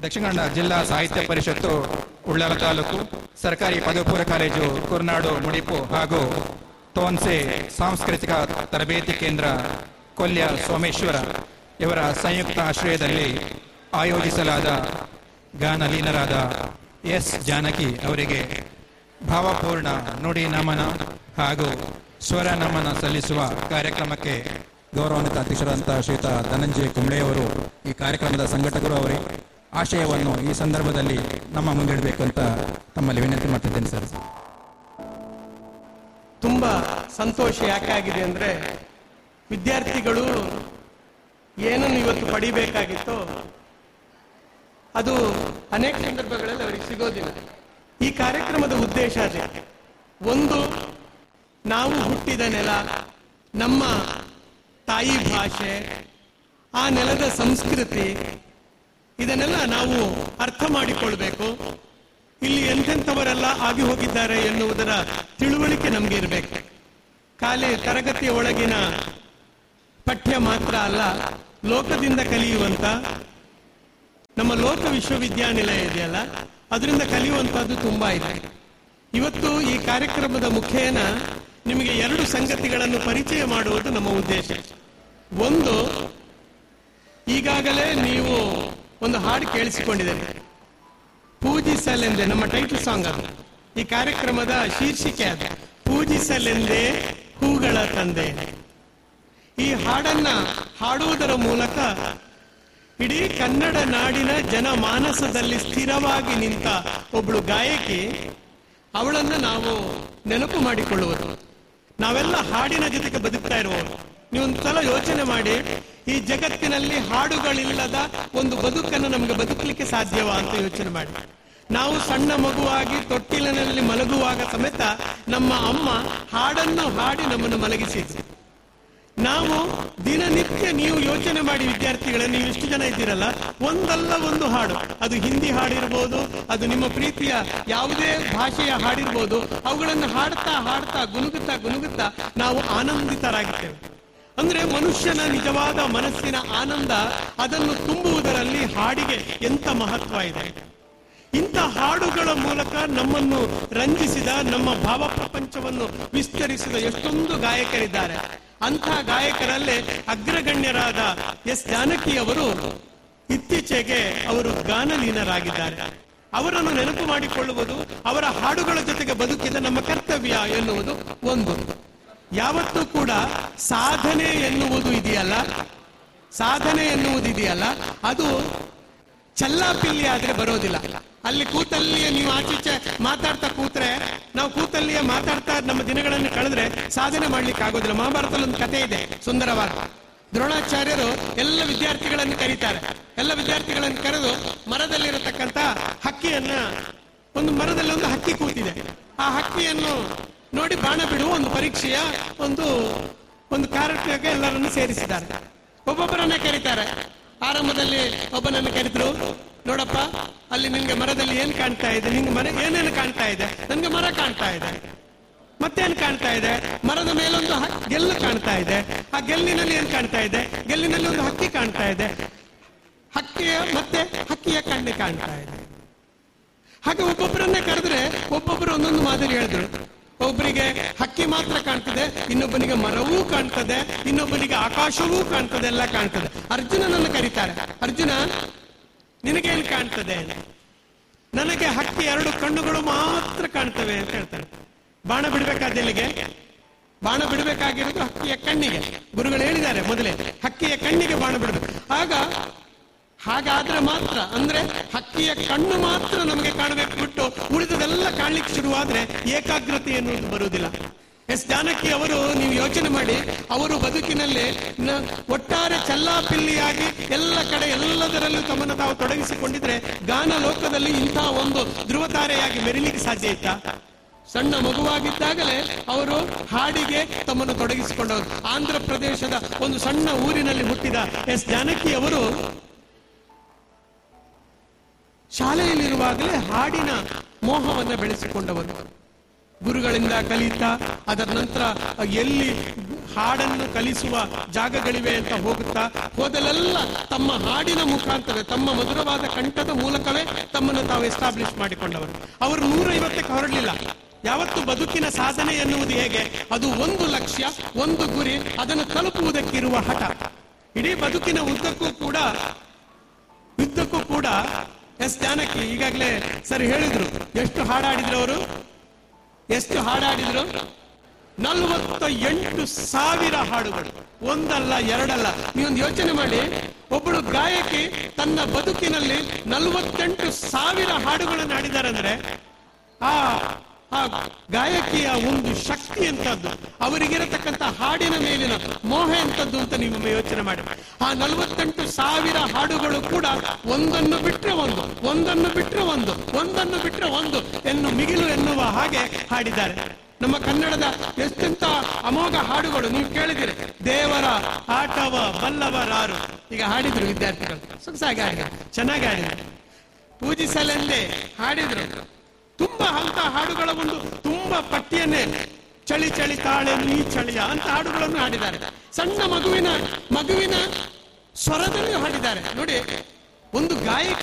ದಕ್ಷಿಣ ಕನ್ನಡ ಜಿಲ್ಲಾ ಸಾಹಿತ್ಯ ಪರಿಷತ್ತು ಉಳ್ಳಾಲ ತಾಲೂಕು ಸರ್ಕಾರಿ ಪದವಿ ಪೂರ್ವ ಕಾಲೇಜು ಕುರ್ನಾಡು ಮುಡಿಪು ಹಾಗೂ ತೋನ್ಸೆ ಸಾಂಸ್ಕೃತಿಕ ತರಬೇತಿ ಕೇಂದ್ರ ಕೊಲ್ಯ ಸೋಮೇಶ್ವರ ಇವರ ಸಂಯುಕ್ತ ಆಶ್ರಯದಲ್ಲಿ ಆಯೋಜಿಸಲಾದ ಗಾನಲೀನರಾದ ಎಸ್ ಜಾನಕಿ ಅವರಿಗೆ ಭಾವಪೂರ್ಣ ನುಡಿ ನಮನ ಹಾಗೂ ಸ್ವರ ನಮನ ಸಲ್ಲಿಸುವ ಕಾರ್ಯಕ್ರಮಕ್ಕೆ ಗೌರವಾನ್ವಿತ ಅಧ್ಯಕ್ಷರಾದಂತಹ ಶ್ರೀಯುತ ಧನಂಜಯ ಕುಂಬ್ಳೆಯವರು ಈ ಕಾರ್ಯಕ್ರಮದ ಸಂಘಟಕರು ಅವರೇ ಆಶಯವನ್ನು ಈ ಸಂದರ್ಭದಲ್ಲಿ ನಮ್ಮ ಮುಂದಿಡಬೇಕು ಅಂತ ತಮ್ಮಲ್ಲಿ ವಿನಂತಿ ಮಾಡ್ತಿದ್ದೇನೆ ಸರ್ ತುಂಬಾ ಸಂತೋಷ ಯಾಕೆ ಆಗಿದೆ ಅಂದ್ರೆ ವಿದ್ಯಾರ್ಥಿಗಳು ಏನನ್ನು ಇವತ್ತು ಪಡಿಬೇಕಾಗಿತ್ತೋ ಅದು ಅನೇಕ ಸಂದರ್ಭಗಳಲ್ಲಿ ಅವರಿಗೆ ಸಿಗೋದಿಲ್ಲ ಈ ಕಾರ್ಯಕ್ರಮದ ಉದ್ದೇಶ ಅದೇ ಒಂದು ನಾವು ಹುಟ್ಟಿದ ನೆಲ ನಮ್ಮ ತಾಯಿ ಭಾಷೆ ಆ ನೆಲದ ಸಂಸ್ಕೃತಿ ಇದನ್ನೆಲ್ಲ ನಾವು ಅರ್ಥ ಮಾಡಿಕೊಳ್ಬೇಕು ಇಲ್ಲಿ ಎಂತೆಂಥವರೆಲ್ಲ ಆಗಿ ಹೋಗಿದ್ದಾರೆ ಎನ್ನುವುದರ ತಿಳುವಳಿಕೆ ನಮ್ಗೆ ಇರಬೇಕು ಖಾಲಿ ತರಗತಿಯ ಒಳಗಿನ ಪಠ್ಯ ಮಾತ್ರ ಅಲ್ಲ ಲೋಕದಿಂದ ಕಲಿಯುವಂತ ನಮ್ಮ ಲೋಕ ವಿಶ್ವವಿದ್ಯಾನಿಲಯ ಇದೆಯಲ್ಲ ಅದರಿಂದ ಕಲಿಯುವಂತಹದ್ದು ತುಂಬಾ ಇದೆ ಇವತ್ತು ಈ ಕಾರ್ಯಕ್ರಮದ ಮುಖೇನ ನಿಮಗೆ ಎರಡು ಸಂಗತಿಗಳನ್ನು ಪರಿಚಯ ಮಾಡುವುದು ನಮ್ಮ ಉದ್ದೇಶ ಒಂದು ಈಗಾಗಲೇ ನೀವು ಒಂದು ಹಾಡು ಕೇಳಿಸಿಕೊಂಡಿದ್ದೀರಿ ಪೂಜಿಸಲೆಂದೆ ನಮ್ಮ ಟೈಟಲ್ ಸಾಂಗ್ ಅದು ಈ ಕಾರ್ಯಕ್ರಮದ ಶೀರ್ಷಿಕೆ ಅದು ಪೂಜಿಸಲೆಂದೇ ಹೂಗಳ ತಂದೆ ಈ ಹಾಡನ್ನ ಹಾಡುವುದರ ಮೂಲಕ ಇಡೀ ಕನ್ನಡ ನಾಡಿನ ಜನಮಾನಸದಲ್ಲಿ ಸ್ಥಿರವಾಗಿ ನಿಂತ ಒಬ್ಳು ಗಾಯಕಿ ಅವಳನ್ನ ನಾವು ನೆನಪು ಮಾಡಿಕೊಳ್ಳುವುದು ನಾವೆಲ್ಲ ಹಾಡಿನ ಜೊತೆಗೆ ಬದುಕ್ತಾ ಇರುವವರು ನೀವು ಒಂದು ಸಲ ಯೋಚನೆ ಮಾಡಿ ಈ ಜಗತ್ತಿನಲ್ಲಿ ಹಾಡುಗಳಿಲ್ಲದ ಒಂದು ಬದುಕನ್ನು ನಮ್ಗೆ ಬದುಕಲಿಕ್ಕೆ ಸಾಧ್ಯವಾ ಅಂತ ಯೋಚನೆ ಮಾಡಿ ನಾವು ಸಣ್ಣ ಮಗುವಾಗಿ ತೊಟ್ಟಿಲಿನಲ್ಲಿ ಮಲಗುವಾಗ ಸಮೇತ ನಮ್ಮ ಅಮ್ಮ ಹಾಡನ್ನು ಹಾಡಿ ನಮ್ಮನ್ನು ಮಲಗಿಸಿದ್ರು ನಾವು ದಿನನಿತ್ಯ ನೀವು ಯೋಚನೆ ಮಾಡಿ ವಿದ್ಯಾರ್ಥಿಗಳೇ ನೀವು ಇಷ್ಟು ಜನ ಇದ್ದೀರಲ್ಲ ಒಂದಲ್ಲ ಒಂದು ಹಾಡು ಅದು ಹಿಂದಿ ಹಾಡಿರ್ಬೋದು ಅದು ನಿಮ್ಮ ಪ್ರೀತಿಯ ಯಾವುದೇ ಭಾಷೆಯ ಹಾಡಿರ್ಬೋದು ಅವುಗಳನ್ನು ಹಾಡ್ತಾ ಹಾಡ್ತಾ ಗುನುಗುತ್ತಾ ಗುನುಗುತ್ತಾ ನಾವು ಆನಂದಿತರಾಗಿದ್ದೇವೆ ಅಂದ್ರೆ ಮನುಷ್ಯನ ನಿಜವಾದ ಮನಸ್ಸಿನ ಆನಂದ ಅದನ್ನು ತುಂಬುವುದರಲ್ಲಿ ಹಾಡಿಗೆ ಎಂತ ಮಹತ್ವ ಇದೆ ಇಂಥ ಹಾಡುಗಳ ಮೂಲಕ ನಮ್ಮನ್ನು ರಂಜಿಸಿದ ನಮ್ಮ ಭಾವ ಪ್ರಪಂಚವನ್ನು ವಿಸ್ತರಿಸಿದ ಎಷ್ಟೊಂದು ಗಾಯಕರಿದ್ದಾರೆ ಅಂಥ ಗಾಯಕರಲ್ಲೇ ಅಗ್ರಗಣ್ಯರಾದ ಎಸ್ ಜಾನಕಿ ಅವರು ಇತ್ತೀಚೆಗೆ ಅವರು ಗಾನಲೀನರಾಗಿದ್ದಾರೆ ಅವರನ್ನು ನೆನಪು ಮಾಡಿಕೊಳ್ಳುವುದು ಅವರ ಹಾಡುಗಳ ಜೊತೆಗೆ ಬದುಕಿದ ನಮ್ಮ ಕರ್ತವ್ಯ ಎನ್ನುವುದು ಒಂದು ಯಾವತ್ತೂ ಕೂಡ ಸಾಧನೆ ಎನ್ನುವುದು ಇದೆಯಲ್ಲ ಸಾಧನೆ ಎನ್ನುವುದು ಇದೆಯಲ್ಲ ಅದು ಚಲ್ಲಾಪಿಲ್ಲಿ ಆದ್ರೆ ಬರೋದಿಲ್ಲ ಅಲ್ಲಿ ಕೂತಲ್ಲಿಯೇ ನೀವು ಆಚೀಚೆ ಮಾತಾಡ್ತಾ ಕೂತ್ರೆ ನಾವು ಕೂತಲ್ಲಿಯೇ ಮಾತಾಡ್ತಾ ನಮ್ಮ ದಿನಗಳನ್ನು ಕಳೆದ್ರೆ ಸಾಧನೆ ಮಾಡ್ಲಿಕ್ಕೆ ಆಗೋದಿಲ್ಲ ಮಹಾಭಾರತದಲ್ಲಿ ಒಂದು ಕಥೆ ಇದೆ ಸುಂದರವಾದ ದ್ರೋಣಾಚಾರ್ಯರು ಎಲ್ಲ ವಿದ್ಯಾರ್ಥಿಗಳನ್ನು ಕರೀತಾರೆ ಎಲ್ಲ ವಿದ್ಯಾರ್ಥಿಗಳನ್ನು ಕರೆದು ಮರದಲ್ಲಿರತಕ್ಕಂತ ಹಕ್ಕಿಯನ್ನ ಒಂದು ಮರದಲ್ಲಿ ಒಂದು ಹಕ್ಕಿ ಕೂತಿದೆ ಆ ಹಕ್ಕಿಯನ್ನು ನೋಡಿ ಬಾಣ ಬಿಡುವ ಒಂದು ಪರೀಕ್ಷೆಯ ಒಂದು ಒಂದು ಕಾರ್ಯಕ್ರಮಕ್ಕೆ ಎಲ್ಲರನ್ನು ಸೇರಿಸಿದ್ದಾರೆ ಒಬ್ಬೊಬ್ಬರನ್ನ ಕರೀತಾರೆ ಆರಂಭದಲ್ಲಿ ಒಬ್ಬನನ್ನು ಕರೆದ್ರು ನೋಡಪ್ಪ ಅಲ್ಲಿ ನಿನ್ಗೆ ಮರದಲ್ಲಿ ಏನ್ ಕಾಣ್ತಾ ಇದೆ ನಿನ್ಗೆ ಮರ ಏನೇನು ಕಾಣ್ತಾ ಇದೆ ನನ್ಗೆ ಮರ ಕಾಣ್ತಾ ಇದೆ ಮತ್ತೇನ್ ಕಾಣ್ತಾ ಇದೆ ಮರದ ಮೇಲೊಂದು ಹ- ಗೆಲ್ಲು ಕಾಣ್ತಾ ಇದೆ ಆ ಗೆಲ್ಲಿನಲ್ಲಿ ಏನ್ ಕಾಣ್ತಾ ಇದೆ ಗೆಲ್ಲಿನಲ್ಲಿ ಒಂದು ಹಕ್ಕಿ ಕಾಣ್ತಾ ಇದೆ ಹಕ್ಕಿಯ ಮತ್ತೆ ಹಕ್ಕಿಯ ಕಣ್ಣೆ ಕಾಣ್ತಾ ಇದೆ ಹಾಗೆ ಒಬ್ಬೊಬ್ಬರನ್ನೇ ಕರೆದ್ರೆ ಒಬ್ಬೊಬ್ಬರು ಒಂದೊಂದು ಮಾದರಿ ಹೇಳಿದ್ರು ಒಬ್ಬರಿಗೆ ಹಕ್ಕಿ ಮಾತ್ರ ಕಾಣ್ತದೆ ಇನ್ನೊಬ್ಬನಿಗೆ ಮರವೂ ಕಾಣ್ತದೆ ಇನ್ನೊಬ್ಬನಿಗೆ ಆಕಾಶವೂ ಕಾಣ್ತದೆ ಎಲ್ಲ ಕಾಣ್ತದೆ ಅರ್ಜುನನನ್ನು ಕರೀತಾರೆ ಅರ್ಜುನ ನಿನಗೇನ್ ಕಾಣ್ತದೆ ನನಗೆ ಹಕ್ಕಿ ಎರಡು ಕಣ್ಣುಗಳು ಮಾತ್ರ ಕಾಣ್ತವೆ ಅಂತ ಹೇಳ್ತಾರೆ ಬಾಣ ಬಿಡ್ಬೇಕಾದ ಎಲ್ಲಿಗೆ ಬಾಣ ಬಿಡಬೇಕಾಗಿರೋದು ಹಕ್ಕಿಯ ಕಣ್ಣಿಗೆ ಗುರುಗಳು ಹೇಳಿದ್ದಾರೆ ಮೊದಲೇ ಹಕ್ಕಿಯ ಕಣ್ಣಿಗೆ ಬಾಣ ಬಿಡಬೇಕು ಆಗ ಹಾಗಾದ್ರೆ ಮಾತ್ರ ಅಂದ್ರೆ ಹಕ್ಕಿಯ ಕಣ್ಣು ಮಾತ್ರ ನಮಗೆ ಕಾಣಬೇಕು ಬಿಟ್ಟು ಉಳಿದದೆಲ್ಲ ಕಾಣ್ಲಿಕ್ಕೆ ಶುರುವಾದ್ರೆ ಏಕಾಗ್ರತೆ ಎನ್ನುವುದು ಬರುವುದಿಲ್ಲ ಎಸ್ ಜಾನಕಿ ಅವರು ನೀವು ಯೋಚನೆ ಮಾಡಿ ಅವರು ಬದುಕಿನಲ್ಲಿ ನ- ಒಟ್ಟಾರೆ ಚಲ್ಲಾಪಿಲ್ಲಿಯಾಗಿ ಎಲ್ಲ ಕಡೆ ಎಲ್ಲದರಲ್ಲೂ ತಮ್ಮನ್ನು ತಾವು ತೊಡಗಿಸಿಕೊಂಡಿದ್ರೆ ಗಾನ ಲೋಕದಲ್ಲಿ ಇಂತಹ ಒಂದು ಧ್ರುವತಾರೆಯಾಗಿ ಮೆರಿಲಿಕ್ಕೆ ಸಾಧ್ಯ ಇತ್ತಾ ಸಣ್ಣ ಮಗುವಾಗಿದ್ದಾಗಲೇ ಅವರು ಹಾಡಿಗೆ ತಮ್ಮನ್ನು ತೊಡಗಿಸಿಕೊಂಡವರು ಆಂಧ್ರ ಪ್ರದೇಶದ ಒಂದು ಸಣ್ಣ ಊರಿನಲ್ಲಿ ಹುಟ್ಟಿದ ಎಸ್ ಜಾನಕಿ ಅವರು ಶಾಲೆಯಲ್ಲಿರುವಾಗಲೇ ಹಾಡಿನ ಮೋಹವನ್ನ ಬೆಳೆಸಿಕೊಂಡವರು ಗುರುಗಳಿಂದ ಕಲಿತಾ ಅದರ ನಂತರ ಎಲ್ಲಿ ಹಾಡನ್ನು ಕಲಿಸುವ ಜಾಗಗಳಿವೆ ಅಂತ ಹೋಗುತ್ತಾ ಹೋದಲೆಲ್ಲ ತಮ್ಮ ಹಾಡಿನ ಮುಖಾಂತರ ತಮ್ಮ ಮಧುರವಾದ ಕಂಠದ ಮೂಲಕವೇ ತಮ್ಮನ್ನು ತಾವು ಎಸ್ಟಾಬ್ಲಿಷ್ ಮಾಡಿಕೊಂಡವರು ಅವರು ನೂರೈವತ್ತಕ್ಕೆ ಹೊರಡಲಿಲ್ಲ ಯಾವತ್ತು ಬದುಕಿನ ಸಾಧನೆ ಎನ್ನುವುದು ಹೇಗೆ ಅದು ಒಂದು ಲಕ್ಷ್ಯ ಒಂದು ಗುರಿ ಅದನ್ನು ತಲುಪುವುದಕ್ಕಿರುವ ಹಠ ಇಡೀ ಬದುಕಿನ ಉದ್ದಕ್ಕೂ ಕೂಡ ಉದ್ದಕ್ಕೂ ಕೂಡ ಎಸ್ ಜಾನಕಿ ಈಗಾಗಲೇ ಸರ್ ಹೇಳಿದ್ರು ಎಷ್ಟು ಹಾಡಾಡಿದ್ರು ಅವರು ಎಷ್ಟು ಹಾಡಾಡಿದ್ರು ನಲವತ್ತ ಎಂಟು ಸಾವಿರ ಹಾಡುಗಳು ಒಂದಲ್ಲ ಎರಡಲ್ಲ ನೀವೊಂದು ಯೋಚನೆ ಮಾಡಿ ಒಬ್ಬಳು ಗಾಯಕಿ ತನ್ನ ಬದುಕಿನಲ್ಲಿ ನಲವತ್ತೆಂಟು ಸಾವಿರ ಹಾಡುಗಳನ್ನು ಹಾಡಿದ್ದಾರೆ ಅಂದ್ರೆ ಆ ಆ ಗಾಯಕಿಯ ಒಂದು ಶಕ್ತಿ ಎಂತದ್ದು ಅವರಿಗಿರತಕ್ಕಂತ ಹಾಡಿನ ಮೇಲಿನ ಮೋಹ ಎಂತದ್ದು ಅಂತ ನೀವು ಯೋಚನೆ ಮಾಡಿ ಆ ನಲವತ್ತೆಂಟು ಸಾವಿರ ಹಾಡುಗಳು ಕೂಡ ಒಂದನ್ನು ಬಿಟ್ರೆ ಒಂದು ಒಂದನ್ನು ಬಿಟ್ರೆ ಒಂದು ಒಂದನ್ನು ಬಿಟ್ರೆ ಒಂದು ಎನ್ನು ಮಿಗಿಲು ಎನ್ನುವ ಹಾಗೆ ಹಾಡಿದ್ದಾರೆ ನಮ್ಮ ಕನ್ನಡದ ಎಷ್ಟೆಂತ ಅಮೋಘ ಹಾಡುಗಳು ನೀವು ಕೇಳಿದಿರಿ ದೇವರ ಆಟವ ಬಲ್ಲವರಾರು ಈಗ ಹಾಡಿದ್ರು ವಿದ್ಯಾರ್ಥಿಗಳು ಸೊಗಸಾಗಿ ಹಾಡಿದ್ರು ಚೆನ್ನಾಗಿ ಹಾಡಿದ್ರು ಪೂಜಿಸಲೆಂದೇ ಹಾಡಿದ್ರು ತುಂಬಾ ಅಂತ ಹಾಡುಗಳ ಒಂದು ತುಂಬಾ ಪಟ್ಟಿಯನ್ನೇ ಚಳಿ ಚಳಿ ತಾಳೆ ನೀ ಚಳಿಯ ಅಂತ ಹಾಡುಗಳನ್ನು ಹಾಡಿದ್ದಾರೆ ಸಣ್ಣ ಮಗುವಿನ ಮಗುವಿನ ಸ್ವರದಲ್ಲಿ ಹಾಡಿದ್ದಾರೆ ನೋಡಿ ಒಂದು ಗಾಯಕಿ